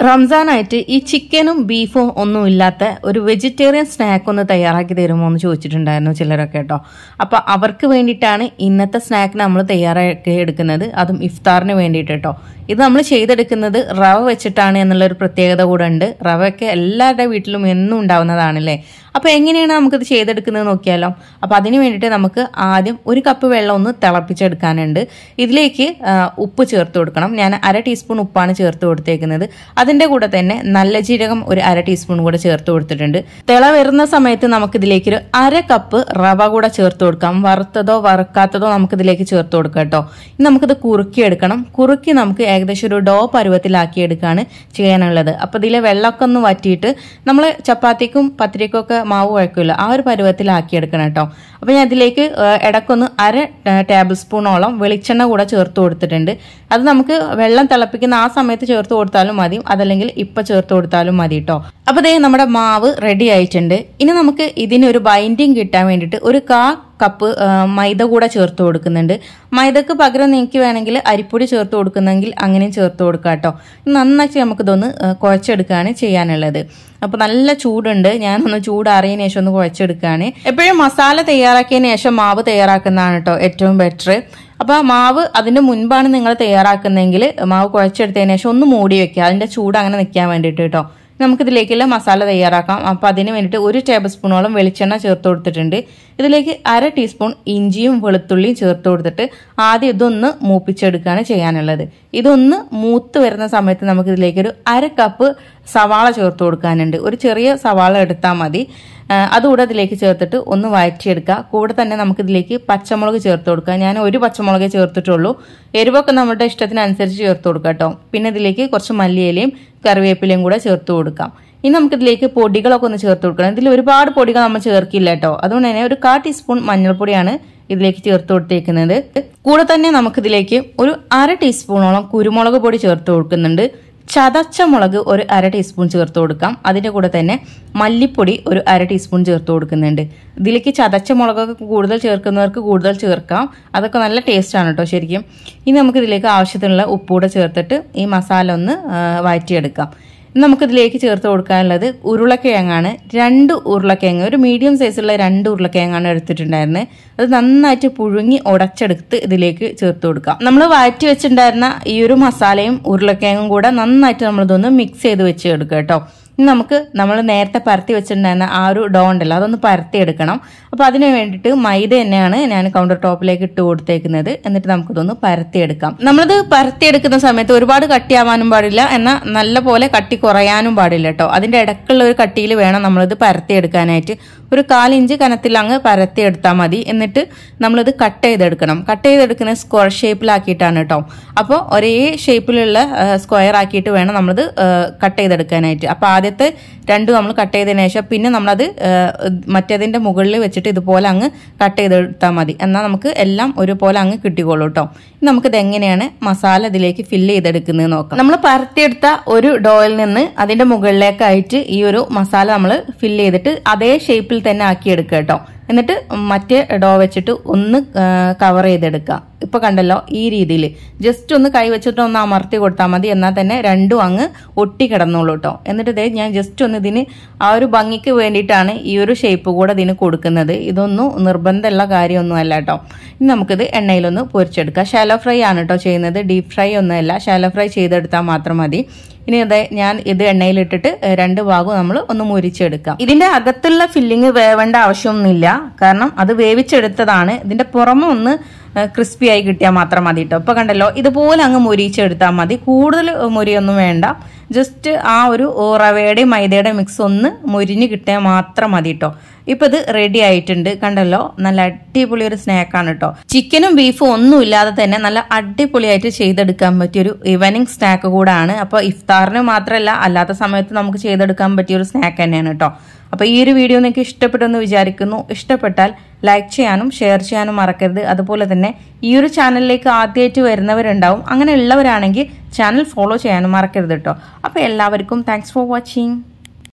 റംസാനായിട്ട് ഈ ചിക്കനും ബീഫും ഒന്നും ഇല്ലാത്ത ഒരു വെജിറ്റേറിയൻ സ്നാക്ക് ഒന്ന് തയ്യാറാക്കി തരുമോ എന്ന് ചോദിച്ചിട്ടുണ്ടായിരുന്നു ചിലരൊക്കെ കേട്ടോ അപ്പൊ അവർക്ക് വേണ്ടിയിട്ടാണ് ഇന്നത്തെ സ്നാക്ക് നമ്മൾ തയ്യാറാക്കി എടുക്കുന്നത് അതും ഇഫ്താറിന് വേണ്ടിയിട്ട് കേട്ടോ ഇത് നമ്മൾ ചെയ്തെടുക്കുന്നത് റവ വെച്ചിട്ടാണ് എന്നുള്ളൊരു പ്രത്യേകത കൂടെ ഉണ്ട് റവയൊക്കെ എല്ലാവരുടെ വീട്ടിലും എന്നും ഉണ്ടാവുന്നതാണല്ലേ അപ്പൊ എങ്ങനെയാണ് നമുക്കിത് ചെയ്തെടുക്കുന്നത് നോക്കിയാലോ അപ്പൊ അതിന് വേണ്ടിയിട്ട് നമുക്ക് ആദ്യം ഒരു കപ്പ് വെള്ളം ഒന്ന് തിളപ്പിച്ചെടുക്കാനുണ്ട് ഇതിലേക്ക് ആ, ഉപ്പ് ചേർത്ത് കൊടുക്കണം ഞാൻ അര ടീസ്പൂൺ ഉപ്പാണ് ചേർത്ത് കൊടുത്തേക്കുന്നത് അതിന്റെ കൂടെ തന്നെ നല്ല ജീരകം ഒരു അര ടീസ്പൂൺ കൂടെ ചേർത്ത് കൊടുത്തിട്ടുണ്ട് തിള വരുന്ന സമയത്ത് നമുക്ക് ഇതിലേക്ക് ഒരു അര കപ്പ് റവ കൂടെ ചേർത്ത് കൊടുക്കാം വറുത്തതോ വറുക്കാത്തതോ നമുക്ക് ഇതിലേക്ക് ചേർത്ത് കൊടുക്കാം കേട്ടോ ഇനി നമുക്കിത് കുറുക്കി എടുക്കണം കുറുക്കി നമുക്ക് ഏകദേശം ഒരു ഡോ പരുവത്തിലാക്കി എടുക്കുകയാണ് ചെയ്യാനുള്ളത് അപ്പൊ ഇതിലെ വെള്ളമൊക്കെ ഒന്ന് വറ്റിയിട്ട് നമ്മൾ ചപ്പാത്തിക്കും പത്തിരിക്കും ഒക്കെ മാവ് കുഴക്കില്ല ആ ഒരു പരുവത്തിലാക്കി എടുക്കണം കേട്ടോ അപ്പൊ ഞാൻ ഇതിലേക്ക് ഏഹ്, ഇടയ്ക്കൊന്ന് അര ടേബിൾ സ്പൂണോളം വെളിച്ചെണ്ണ കൂടെ ചേർത്ത് കൊടുത്തിട്ടുണ്ട് അത് നമുക്ക് വെള്ളം തിളപ്പിക്കുന്ന ആ സമയത്ത് ചേർത്ത് കൊടുത്താലും മതി അതല്ലെങ്കിൽ ഇപ്പൊ ചേർത്ത് കൊടുത്താലും മതി കേട്ടോ അപ്പൊ ദേ നമ്മുടെ മാവ് റെഡി ആയിട്ടുണ്ട് ഇനി നമുക്ക് ഇതിന് ഒരു ബൈൻഡിങ് കിട്ടാൻ വേണ്ടിയിട്ട് ഒരു കാ കപ്പ് ആ, മൈദ കൂടെ ചേർത്ത് കൊടുക്കുന്നുണ്ട് മൈദക്ക് പകരം നിങ്ങൾക്ക് വേണമെങ്കിൽ അരിപ്പൊടി ചേർത്ത് കൊടുക്കുന്നെങ്കിൽ അങ്ങനെയും ചേർത്ത് കൊടുക്കാം കേട്ടോ നന്നാക്കി നമുക്കിതൊന്ന് ആ, കുഴച്ചെടുക്കുകയാണ് ചെയ്യാനുള്ളത് അപ്പോൾ നല്ല ചൂടുണ്ട് ഞാനൊന്ന് ചൂടാറിയതിന് ശേഷം ഒന്ന് കുഴച്ചെടുക്കുകയാണ് എപ്പോഴും മസാല തയ്യാറാക്കിയതിന് ശേഷം മാവ് തയ്യാറാക്കുന്നതാണ് കേട്ടോ ഏറ്റവും ബെറ്റർ അപ്പോൾ മാവ് അതിന്റെ മുൻപാണ് നിങ്ങൾ തയ്യാറാക്കുന്നതെങ്കിൽ മാവ് കുഴച്ചെടുത്തതിന് ശേഷം ഒന്ന് മൂടി വെക്കുക അതിന്റെ ചൂട് അങ്ങനെ നിൽക്കാൻ വേണ്ടിയിട്ട് കേട്ടോ നമുക്കിതിലേക്കുള്ള മസാല തയ്യാറാക്കാം അപ്പോൾ അതിന് വേണ്ടിയിട്ട് ഒരു ടേബിൾ സ്പൂണോളം വെളിച്ചെണ്ണ ചേർത്ത് കൊടുത്തിട്ടുണ്ട് ഇതിലേക്ക് അര ടീസ്പൂൺ ഇഞ്ചിയും വെളുത്തുള്ളിയും ചേർത്ത് കൊടുത്തിട്ട് ആദ്യം ഇതൊന്ന് മൂപ്പിച്ചെടുക്കുകയാണ് ചെയ്യാനുള്ളത് ഇതൊന്ന് മൂത്ത് വരുന്ന സമയത്ത് നമുക്ക് ഇതിലേക്ക് ഒരു അര കപ്പ് സവാള ചേർത്ത് കൊടുക്കാനുണ്ട് ഒരു ചെറിയ സവാള എടുത്താൽ മതി ആ, അതുകൂടെ ഇതിലേക്ക് ചേർത്തിട്ട് ഒന്ന് വഴറ്റിയെടുക്കുക കൂടെ തന്നെ നമുക്ക് ഇതിലേക്ക് പച്ചമുളക് ചേർത്ത് കൊടുക്കുക ഞാൻ ഒരു പച്ചമുളകേ ചേർത്തിട്ടുള്ളൂ എരിവൊക്കെ നമ്മുടെ ഇഷ്ടത്തിനനുസരിച്ച് ചേർത്ത് കൊടുക്കുക കേട്ടോ പിന്നെ ഇതിലേക്ക് കുറച്ച് മല്ലിയിലയും കറിവേപ്പിലയും കൂടെ ചേർത്ത് കൊടുക്കാം ഇനി നമുക്കിതിലേക്ക് പൊടികളൊക്കെ ഒന്ന് ചേർത്ത് കൊടുക്കണം ഇതിൽ ഒരുപാട് പൊടികൾ നമ്മൾ ചേർക്കില്ല കേട്ടോ അതുകൊണ്ട് തന്നെ ഒരു കാ ടീസ്പൂൺ മഞ്ഞൾപ്പൊടിയാണ് ഇതിലേക്ക് ചേർത്ത് കൊടുത്തേക്കുന്നത് കൂടെ തന്നെ നമുക്കിതിലേക്ക് ഒരു അര ടീസ്പൂണോളം കുരുമുളക് പൊടി ചേർത്ത് കൊടുക്കുന്നുണ്ട് ചതച്ച മുളക് ഒരു അര ടീസ്പൂൺ ചേർത്ത് കൊടുക്കാം അതിൻ്റെ കൂടെ തന്നെ മല്ലിപ്പൊടി ഒരു അര ടീസ്പൂൺ ചേർത്ത് കൊടുക്കുന്നുണ്ട് ഇതിലേക്ക് ചതച്ച മുളകൊക്കെ കൂടുതൽ ചേർക്കുന്നവർക്ക് കൂടുതൽ ചേർക്കാം അതൊക്കെ നല്ല ടേസ്റ്റ് ആണ് കേട്ടോ ശരിക്കും ഇനി നമുക്ക് ഇതിലേക്ക് ആവശ്യത്തിനുള്ള ഉപ്പൂടെ ചേർത്തിട്ട് ഈ മസാല ഒന്ന് ആ, വഴറ്റിയെടുക്കാം ഇനി നമുക്കിതിലേക്ക് ചേർത്ത് കൊടുക്കാനുള്ളത് ഉരുളക്കിഴങ്ങാണ് രണ്ട് ഉരുളക്കിഴങ്ങ് ഒരു മീഡിയം സൈസുള്ള രണ്ട് ഉരുളക്കിഴങ്ങാണ് എടുത്തിട്ടുണ്ടായിരുന്നത് അത് നന്നായിട്ട് പുഴുങ്ങി ഉടച്ചെടുത്ത് ഇതിലേക്ക് ചേർത്ത് കൊടുക്കാം നമ്മൾ വഴറ്റി വെച്ചിട്ടുണ്ടായിരുന്ന ഈ ഒരു മസാലയും ഉരുളക്കിഴങ്ങും കൂടെ നന്നായിട്ട് നമ്മളിതൊന്ന് മിക്സ് ചെയ്ത് വെച്ച് എടുക്കുക കേട്ടോ ഇനി നമുക്ക് നമ്മൾ നേരത്തെ പരത്തി വെച്ചിട്ടുണ്ടായിരുന്ന ആ ഒരു ഡോ ഉണ്ടല്ലോ അതൊന്ന് പരത്തി എടുക്കണം അപ്പോൾ അതിന് വേണ്ടിയിട്ട് മൈദ തന്നെയാണ് ഞാൻ കൗണ്ടർ ടോപ്പിലേക്ക് ഇട്ട് കൊടുത്തേക്കുന്നത് എന്നിട്ട് നമുക്കിതൊന്ന് പരത്തിയെടുക്കാം നമ്മളിത് പരത്തിയെടുക്കുന്ന സമയത്ത് ഒരുപാട് കട്ടിയാവാനും പാടില്ല എന്നാൽ നല്ല പോലെ കട്ടി കുറയാനും പാടില്ല കേട്ടോ അതിന്റെ ഇടക്കുള്ള ഒരു കട്ടിയിൽ വേണം നമ്മളിത് പരത്തിയെടുക്കാനായിട്ട് ഒരു കാലിഞ്ച് കനത്തിൽ അങ്ങ് പരത്തിയെടുത്താൽ മതി എന്നിട്ട് നമ്മളിത് കട്ട് ചെയ്തെടുക്കണം കട്ട് ചെയ്തെടുക്കുന്നത് സ്ക്വയർ ഷേപ്പിലാക്കിയിട്ടാണ് കേട്ടോ അപ്പോൾ ഒരേ ഷേപ്പിലുള്ള സ്ക്വയർ ആക്കിയിട്ട് വേണം നമ്മളിത് കട്ട് ചെയ്തെടുക്കാനായിട്ട് അപ്പോൾ ആദ്യത്തെ രണ്ടും നമ്മൾ കട്ട് ചെയ്തതിന് ശേഷം പിന്നെ നമ്മളത് ആ, മറ്റേതിന്റെ മുകളിൽ വെച്ചിട്ട് ഇതുപോലെ അങ്ങ് കട്ട് ചെയ്തെടുത്താൽ മതി എന്നാൽ നമുക്ക് എല്ലാം ഒരുപോലെ അങ്ങ് കിട്ടിക്കോളൂ കേട്ടോ ഇനി നമുക്കിത് എങ്ങനെയാണ് മസാല ഇതിലേക്ക് ഫില്ല് ചെയ്തെടുക്കുന്നത് നോക്കാം നമ്മൾ പരത്തിയെടുത്ത ഒരു ഡോയിൽ നിന്ന് അതിന്റെ മുകളിലേക്കായിട്ട് ഈ ഒരു മസാല നമ്മൾ ഫില്ല് ചെയ്തിട്ട് അതേ ഷേപ്പിൽ തന്നെ ആക്കി എടുക്കുക കേട്ടോ എന്നിട്ട് മറ്റേ ഡോ വെച്ചിട്ട് ഒന്ന് കവർ ചെയ്തെടുക്കുക ഇപ്പൊ കണ്ടല്ലോ ഈ രീതിയിൽ ജസ്റ്റ് ഒന്ന് കൈ വെച്ചിട്ട് ഒന്ന് അമർത്തി കൊടുത്താൽ മതി എന്നാൽ തന്നെ രണ്ടും അങ്ങ് ഒട്ടി കിടന്നോളൂ കേട്ടോ എന്നിട്ട് ഇതേ ഞാൻ ജസ്റ്റ് ഒന്ന് ഇതിന് ആ ഒരു ഭംഗിക്ക് വേണ്ടിയിട്ടാണ് ഈ ഒരു ഷേപ്പ് കൂടെ ഇതിന് കൊടുക്കുന്നത് ഇതൊന്നും നിർബന്ധമുള്ള കാര്യമൊന്നും അല്ല കേട്ടോ ഇനി നമുക്കിത് എണ്ണയിലൊന്ന് പൊരിച്ചെടുക്കാം ഷാലോ ഫ്രൈ ആണ് കേട്ടോ ചെയ്യുന്നത് ഡീപ് ഫ്രൈ ഒന്നുമല്ല ഷാലോ ഫ്രൈ ചെയ്തെടുത്താൽ മാത്രം മതി ഇനി അതെ ഞാൻ ഇത് എണ്ണയിലിട്ടിട്ട് ഏഹ്, രണ്ട് ഭാഗവും നമ്മൾ ഒന്ന് മുരിച്ചെടുക്കാം ഇതിന്റെ അകത്തുള്ള ഫില്ലിങ് വേവേണ്ട ആവശ്യമൊന്നുമില്ല കാരണം അത് വേവിച്ചെടുത്തതാണ് ഇതിന്റെ പുറമെ ഒന്ന് ക്രിസ്പി ആയി കിട്ടിയാൽ മാത്രം മതി കേട്ടോ ഇപ്പൊ കണ്ടല്ലോ ഇതുപോലെ അങ്ങ് മുരിച്ചെടുത്താൽ മതി കൂടുതൽ മുരിയൊന്നും വേണ്ട ജസ്റ്റ് ആ ഒരു റവയുടെ മൈദയുടെ മിക്സ് ഒന്ന് മുരിഞ്ഞ് കിട്ടിയാൽ മാത്രം മതി കേട്ടോ ഇപ്പൊ ഇത് റെഡി ആയിട്ടുണ്ട് കണ്ടല്ലോ നല്ല അടിപൊളി ഒരു സ്നാക്കാണ് കേട്ടോ ചിക്കനും ബീഫും ഒന്നും ഇല്ലാതെ തന്നെ നല്ല അടിപൊളിയായിട്ട് ചെയ്തെടുക്കാൻ പറ്റിയ ഒരു ഈവനിങ് സ്നാക്ക് കൂടാണ് അപ്പോൾ ഇഫ്താറിന് മാത്രമല്ല അല്ലാത്ത സമയത്ത് നമുക്ക് ചെയ്തെടുക്കാൻ പറ്റിയ ഒരു സ്നാക്ക് തന്നെയാണ് കേട്ടോ അപ്പോൾ ഈ ഒരു വീഡിയോ നിങ്ങൾക്ക് ഇഷ്ടപ്പെട്ടെന്ന് വിചാരിക്കുന്നു ഇഷ്ടപ്പെട്ടാൽ ലൈക്ക് ചെയ്യാനും ഷെയർ ചെയ്യാനും മറക്കരുത് അതുപോലെ തന്നെ ഈ ഒരു ചാനലിലേക്ക് ആദ്യമായിട്ട് വരുന്നവരുണ്ടാവും അങ്ങനെ ഉള്ളവരാണെങ്കിൽ ചാനൽ ഫോളോ ചെയ്യാനും മറക്കരുത് കേട്ടോ അപ്പോൾ എല്ലാവർക്കും താങ്ക്സ് ഫോർ വാച്ചിങ്